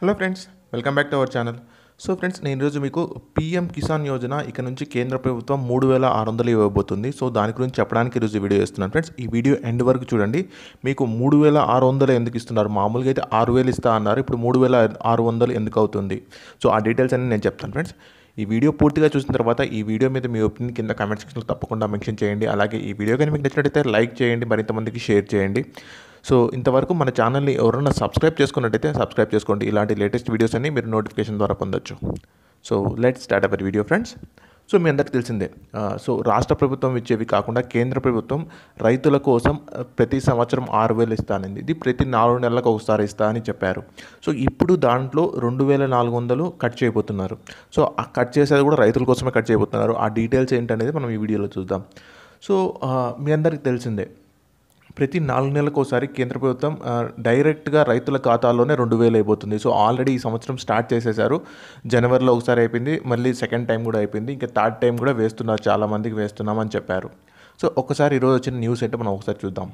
hello friends welcome back to our channel so friends నేను ఈరోజు మీకు పీఎం కిసాన్ యోజన ఇక నుంచి కేంద్ర ప్రభుత్వం మూడు వేల ఆరు వందలు ఇవ్వబోతుంది సో దాని గురించి చెప్పడానికి ఈరోజు వీడియో ఇస్తున్నాను ఫ్రెండ్స్ ఈ వీడియో ఎండ్ వరకు చూడండి మీకు మూడు వేల ఆరు వందలు ఎందుకు ఇస్తున్నారు మామూలుగా అయితే ఆరు వేలు ఇస్తా అన్నారు ఇప్పుడు మూడు వేల ఆరు వందలు ఎందుకు అవుతుంది సో ఆ డీటెయిల్స్ అన్ని నేను చెప్తాను ఫ్రెండ్స్ ఈ వీడియో పూర్తిగా చూసిన తర్వాత ఈ వీడియో మీద మీ ఒపీనియన్ కింద కామెంట్ సెక్షన్లో తప్పకుండా మెన్షన్ చేయండి అలాగే ఈ వీడియో కానీ మీకు నచ్చినట్టయితే లైక్ చేయండి మరింత మందికి షేర్ చేయండి సో ఇంతవరకు మన ఛానల్ని ఎవరైనా సబ్స్క్రైబ్ చేసుకున్నట్టయితే సబ్స్క్రైబ్ చేసుకోండి ఇలాంటి లేటెస్ట్ వీడియోస్ అన్ని మీరు నోటిఫికేషన్ ద్వారా పొందొచ్చు so let start our video friends so మీ అందరికీ తెలిసిందే ఆ, సో రాష్ట్ర ప్రభుత్వం ఇచ్చేవి కాకుండా కేంద్ర ప్రభుత్వం రైతుల కోసం ఆ, ప్రతి సంవత్సరం ఆరు వేలు ఇస్తానంది ఇది ప్రతి నాలుగు నెలలకు ఒకసారి ఇస్తా అని చెప్పారు సో ఇప్పుడు దాంట్లో రెండు వేల నాలుగు వందలు కట్ చేయబోతున్నారు సో ఆ కట్ చేసేది కూడా రైతుల కోసమే కట్ చేయబోతున్నారు ఆ డీటెయిల్స్ ఏంటనేది మనం ఈ వీడియోలో చూద్దాం సో ఆ, మీ అందరికీ తెలిసిందే ప్రతి నాలుగు నెలలకు ఒకసారి కేంద్ర ప్రభుత్వం ఆ, డైరెక్ట్గా రైతుల ఖాతాలోనే రెండు వేలు అయిపోతుంది సో ఆల్రెడీ ఈ సంవత్సరం స్టార్ట్ చేసేసారు జనవరిలో ఒకసారి అయిపోయింది మళ్ళీ సెకండ్ టైం కూడా అయిపోయింది ఇంకా థర్డ్ టైం కూడా వేస్తున్నారు చాలామందికి వేస్తున్నామని చెప్పారు సో ఒకసారి ఈరోజు వచ్చిన న్యూస్ ఏంటో మనం ఒకసారి చూద్దాం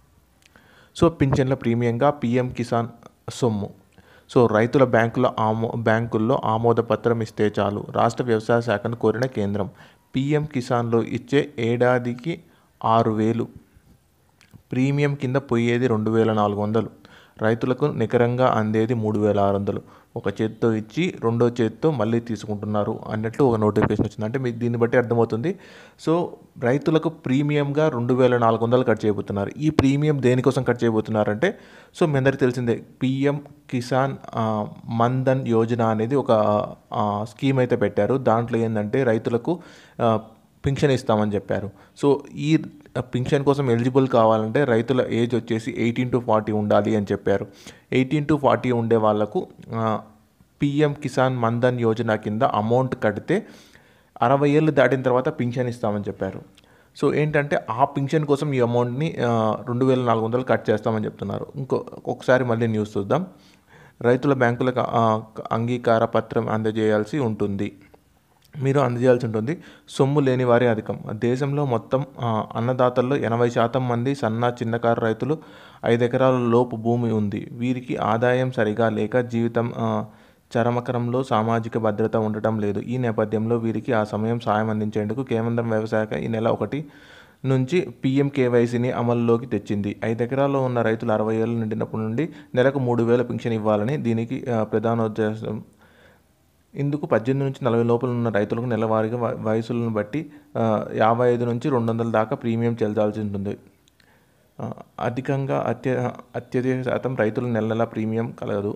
సో పింఛన్ల ప్రీమియంగా పీఎం కిసాన్ సొమ్ము సో రైతుల బ్యాంకుల ఆమో బ్యాంకుల్లో ఆమోద పత్రం ఇస్తే చాలు రాష్ట్ర వ్యవసాయ శాఖను కోరిన కేంద్రం పీఎం కిసాన్లో ఇచ్చే ఏడాదికి ఆరు వేలు ప్రీమియం కింద పోయేది రెండు వేల నాలుగు వందలు రైతులకు నికరంగా అందేది మూడు వేల ఆరు వందలు ఒక చేత్తో ఇచ్చి రెండో చేత్తో మళ్ళీ తీసుకుంటున్నారు అన్నట్లు ఒక నోటిఫికేషన్ వచ్చింది అంటే మీకు దీన్ని బట్టి అర్థమవుతుంది సో రైతులకు ప్రీమియంగా రెండు వేల నాలుగు వందలు కట్ చేయబోతున్నారు ఈ ప్రీమియం దేనికోసం కట్ చేయబోతున్నారంటే సో మీ అందరికీ తెలిసిందే పిఎం కిసాన్ ఆ, మన్ధన్ యోజన అనేది ఒక ఆ, స్కీమ్ అయితే పెట్టారు దాంట్లో ఏంటంటే రైతులకు ఆ, పింఛన్ ఇస్తామని చెప్పారు సో ఈ పింఛన్ కోసం ఎలిజిబుల్ కావాలంటే రైతుల ఏజ్ వచ్చేసి ఎయిటీన్ టు ఫార్టీ ఉండాలి అని చెప్పారు ఎయిటీన్ టు ఫార్టీ ఉండే వాళ్ళకు పిఎం కిసాన్ మన్ధన్ యోజన కింద అమౌంట్ కడితే అరవై ఏళ్ళు దాటిన తర్వాత పింఛన్ ఇస్తామని చెప్పారు సో ఏంటంటే ఆ పింఛన్ కోసం ఈ అమౌంట్ని రెండు వేల నాలుగు వందలు కట్ చేస్తామని చెప్తున్నారు ఇంకో ఒకసారి మళ్ళీ న్యూస్ చూద్దాం రైతుల బ్యాంకులకు ఆ, అంగీకార పత్రం అందజేయాల్సి ఉంటుంది మీరు అందజేయాల్సి ఉంటుంది సొమ్ము లేని వారి అధికం దేశంలో మొత్తం ఆ, అన్నదాతల్లో ఎనభై శాతం మంది సన్న చిన్నకారు రైతులు ఐదు ఎకరాల లోపు భూమి ఉంది వీరికి ఆదాయం సరిగా లేక జీవితం ఆ, చరమకరంలో సామాజిక భద్రత ఉండటం లేదు ఈ నేపథ్యంలో వీరికి ఆ సమయం సాయం అందించేందుకు కేంద్రం వ్యవసాయ ఈ నెల ఒకటి నుంచి పీఎం కేవైసీని అమల్లోకి తెచ్చింది ఐదు ఎకరాల్లో ఉన్న రైతులు అరవై ఏళ్ళు నిండినప్పటి నుండి నెలకు మూడు వేల పింఛన్ ఇవ్వాలని దీనికి ఆ, ప్రధానోద్దేశం ఇందుకు పద్దెనిమిది నుంచి నలభై లోపల ఉన్న రైతులకు నెలవారీగా వ- వయసులను బట్టి ఆ, యాభై ఐదు నుంచి రెండు వందల దాకా ప్రీమియం చెల్లించాల్సి ఉంటుంది ఆ, అధికంగా అత్య అత్యధిక శాతం రైతులు నెల నెల ప్రీమియం కలగదు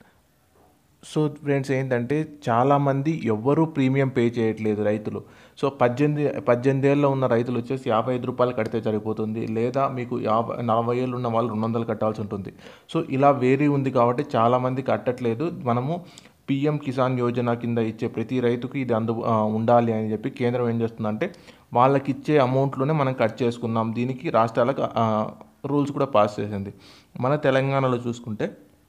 సో ఫ్రెండ్స్ ఏంటంటే చాలామంది ఎవ్వరూ ప్రీమియం పే చేయట్లేదు రైతులు సో పద్దెనిమిది పద్దెనిమిది ఏళ్ళలో ఉన్న రైతులు వచ్చేసి యాభై ఐదు రూపాయలు కడితే సరిపోతుంది లేదా మీకు యాభై నలభై ఏళ్ళు ఉన్న వాళ్ళు రెండు వందలు కట్టాల్సి ఉంటుంది సో ఇలా వేరీ ఉంది కాబట్టి చాలామంది కట్టట్లేదు మనము పిఎం కిసాన్ యోజన కింద ఇచ్చే ప్రతి రైతుకి ఇది అందు ఆ, ఉండాలి అని చెప్పి కేంద్రం ఏం చేస్తుందంటే వాళ్ళకి ఇచ్చే అమౌంట్లోనే మనం కట్ చేసుకున్నాం దీనికి రాష్ట్రాలకు రూల్స్ కూడా పాస్ చేసింది మన తెలంగాణలో చూసుకుంటే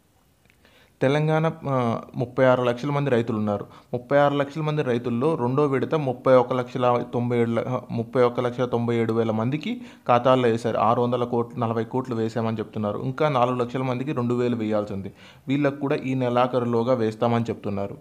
తెలంగాణ ఆ, ముప్పై ఆరు లక్షల మంది రైతులు ఉన్నారు ముప్పై ఆరు లక్షల మంది రైతుల్లో రెండో విడత ముప్పై ఒక లక్షల తొంభై ఏడు ల- ముప్పై ఒక లక్షల తొంభై ఏడు వేల మందికి ఖాతాల్లో వేశారు ఆరు వందల కోట్లు నలభై కోట్లు వేసామని చెప్తున్నారు ఇంకా నాలుగు లక్షల మందికి రెండు వేలు వేయాల్సి ఉంది వీళ్ళకు కూడా ఈ నెలాఖరులోగా వేస్తామని చెప్తున్నారు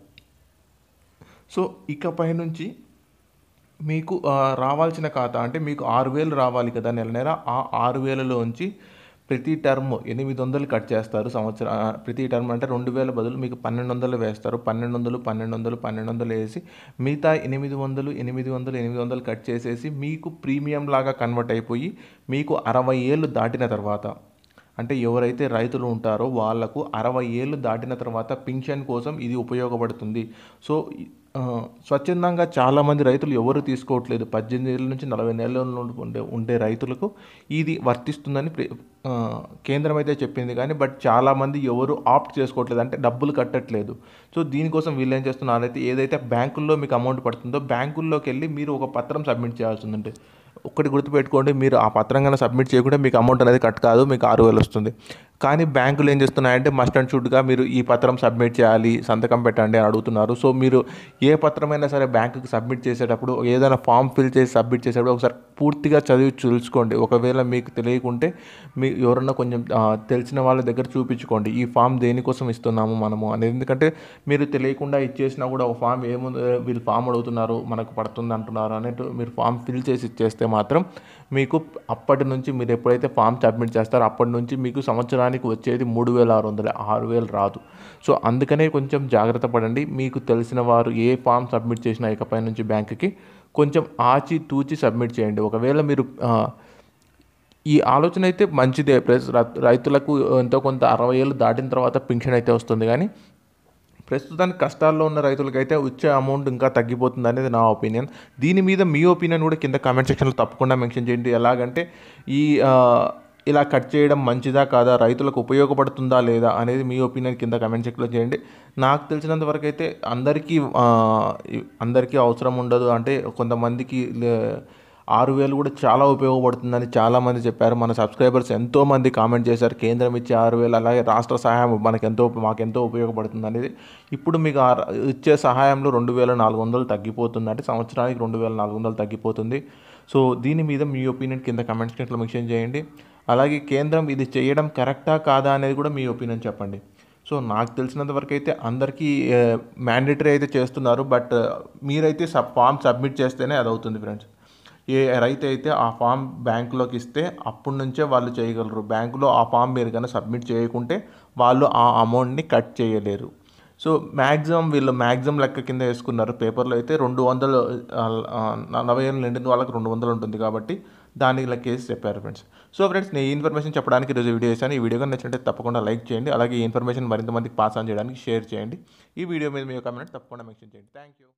సో ఇకపై నుంచి మీకు ఆ, రావాల్సిన ఖాతా అంటే మీకు ఆరు వేలు రావాలి కదా నెల నెల ఆ ఆరు వేలలోంచి ప్రతి టర్మ్ ఎనిమిది వందలు కట్ చేస్తారు సంవత్సరం ఆ, ప్రతి టర్మ్ అంటే రెండు వేల బదులు మీకు పన్నెండు వందలు వేస్తారు పన్నెండు వందలు పన్నెండు వందలు పన్నెండు వందలు వేసి మిగతా ఎనిమిది వందలు ఎనిమిది వందలు ఎనిమిది వందలు కట్ చేసేసి మీకు ప్రీమియం లాగా కన్వర్ట్ అయిపోయి మీకు అరవై ఏళ్ళు దాటిన తర్వాత అంటే ఎవరైతే రైతులు ఉంటారో వాళ్లకు అరవై ఏళ్ళు దాటిన తర్వాత పింఛన్ కోసం ఇది ఉపయోగపడుతుంది సో ఆ, స్వచ్ఛందంగా చాలామంది రైతులు ఎవరు తీసుకోవట్లేదు పద్దెనిమిది ఏళ్ళ నుంచి నలభై నెలల నుండి ఉండే ఉండే రైతులకు ఇది వర్తిస్తుందని ప్రి- ఆ, కేంద్రం అయితే చెప్పింది కానీ బట్ చాలామంది ఎవరు ఆప్ట్ చేసుకోవట్లేదు అంటే డబ్బులు కట్టట్లేదు సో దీనికోసం వీళ్ళు ఏం చేస్తున్నారైతే ఏదైతే బ్యాంకుల్లో మీకు అమౌంట్ పడుతుందో బ్యాంకుల్లోకి వెళ్ళి మీరు ఒక పత్రం సబ్మిట్ చేయాల్సి ఉందంటే ఒకటి గుర్తుపెట్టుకోండి మీరు ఆ పత్రం కన్నా సబ్మిట్ చేయకుంటే మీకు అమౌంట్ అనేది కట్ కాదు మీకు ఆరు వేలు వస్తుంది కానీ బ్యాంకులు ఏం చేస్తున్నాయంటే మస్ట్ అండ్ షుడ్గా మీరు ఈ పత్రం సబ్మిట్ చేయాలి సంతకం పెట్టండి అని అడుగుతున్నారు సో మీరు ఏ పత్రమైనా సరే బ్యాంకుకి సబ్మిట్ చేసేటప్పుడు ఏదైనా ఫామ్ ఫిల్ చేసి సబ్మిట్ చేసేటప్పుడు ఒకసారి పూర్తిగా చదివి చూసుకోండి ఒకవేళ మీకు తెలియకుంటే మీ ఎవరన్నా కొంచెం ఆ, తెలిసిన వాళ్ళ దగ్గర చూపించుకోండి ఈ ఫామ్ దేనికోసం ఇస్తున్నాము మనము అనేది ఎందుకంటే మీరు తెలియకుండా ఇచ్చేసినా కూడా ఒక ఫామ్ ఏముంది వీళ్ళు ఫామ్ అడుగుతున్నారు మనకు పడుతుంది అంటున్నారు అన్నట్టు మీరు ఫామ్ ఫిల్ చేసి ఇచ్చేస్తే మాత్రం మీకు అప్పటి నుంచి మీరు ఎప్పుడైతే ఫామ్ సబ్మిట్ చేస్తారో అప్పటి నుంచి మీకు సంవత్సరానికి వచ్చేది మూడు వేల ఆరు వందలు ఆరు వేలు రాదు సో అందుకనే కొంచెం జాగ్రత్త పడండి మీకు తెలిసిన వారు ఏ ఫామ్ సబ్మిట్ చేసినా ఇకపై నుంచి బ్యాంకుకి కొంచెం ఆచి తూచి సబ్మిట్ చేయండి ఒకవేళ మీరు ఆ, ఈ ఆలోచన అయితే మంచిదే ప్లస్ ర- రైతులకు ఎంతో కొంత అరవై ఏళ్ళు దాటిన తర్వాత పింఛన్ అయితే వస్తుంది కానీ ప్రస్తుతానికి కష్టాల్లో ఉన్న రైతులకైతే వచ్చే అమౌంట్ ఇంకా తగ్గిపోతుంది అనేది నా ఒపీనియన్ దీని మీద మీ ఒపీనియన్ కూడా కింద కామెంట్ సెక్షన్లో తప్పకుండా మెన్షన్ చేయండి ఎలాగంటే ఈ ఆ, ఇలా కట్ చేయడం మంచిదా కాదా రైతులకు ఉపయోగపడుతుందా లేదా అనేది మీ ఒపీనియన్ కింద కామెంట్ సెక్షన్లో చేయండి నాకు తెలిసినంత వరకు అయితే అందరికీ ఆ, ఈ- అందరికీ అవసరం ఉండదు అంటే కొంతమందికి లే- ఆరు వేలు కూడా చాలా ఉపయోగపడుతుందని చాలామంది చెప్పారు మన సబ్స్క్రైబర్స్ ఎంతోమంది కామెంట్ చేశారు కేంద్రం ఇచ్చే ఆరు వేలు అలాగే రాష్ట్ర సహాయం మనకెంతో మాకెంతో ఉపయోగపడుతుంది అనేది ఇప్పుడు మీకు ఆ ర- ఇచ్చే సహాయంలో రెండు వేల నాలుగు వందలు తగ్గిపోతుంది అంటే సంవత్సరానికి రెండు వేల నాలుగు వందలు తగ్గిపోతుంది సో దీని మీద మీ ఒపీనియన్ కింద కమెంట్ సెక్షన్లో మెన్షన్ చేయండి అలాగే కేంద్రం ఇది చేయడం కరెక్టా కాదా అనేది కూడా మీ ఒపీనియన్ చెప్పండి సో నాకు తెలిసినంత వరకు అయితే అందరికీ మ్యాండేటరీ అయితే చేస్తున్నారు బట్ మీరైతే సబ్ ఫామ్ సబ్మిట్ చేస్తేనే అది అవుతుంది ఫ్రెండ్స్ ఏ రైతు అయితే ఆ ఫామ్ బ్యాంకులోకి ఇస్తే అప్పటి నుంచే వాళ్ళు చేయగలరు బ్యాంకులో ఆ ఫామ్ మీరు కన్నా సబ్మిట్ చేయకుంటే వాళ్ళు ఆ అమౌంట్ని కట్ చేయలేరు సో మ్యాక్సిమం వీళ్ళు మ్యాక్సిమం లెక్క కింద వేసుకున్నారు పేపర్లో అయితే రెండు వందలు ఆ, ఆ, నలభై ఏళ్ళు నిండిన వాళ్ళకి రెండు వందలు ఉంటుంది కాబట్టి దానికి లెక్క వేసి చెప్పారు ఫ్రెండ్స్ సో ఫ్రెండ్స్ నేను ఈ ఇన్ఫర్మేషన్ చెప్పడానికి ఈరోజు వీడియో చేశాను ఈ వీడియో కనుక నచ్చినట్టే తప్పకుండా లైక్ చేయండి అలాగే ఈ ఇన్ఫర్మేషన్ మరింత మందికి పాస్ ఆన్ చేయడానికి షేర్ చేయండి ఈ వీడియో మీద మీ కామెంట్ తప్పకుండా మెన్షన్ చేయండి థ్యాంక్ యూ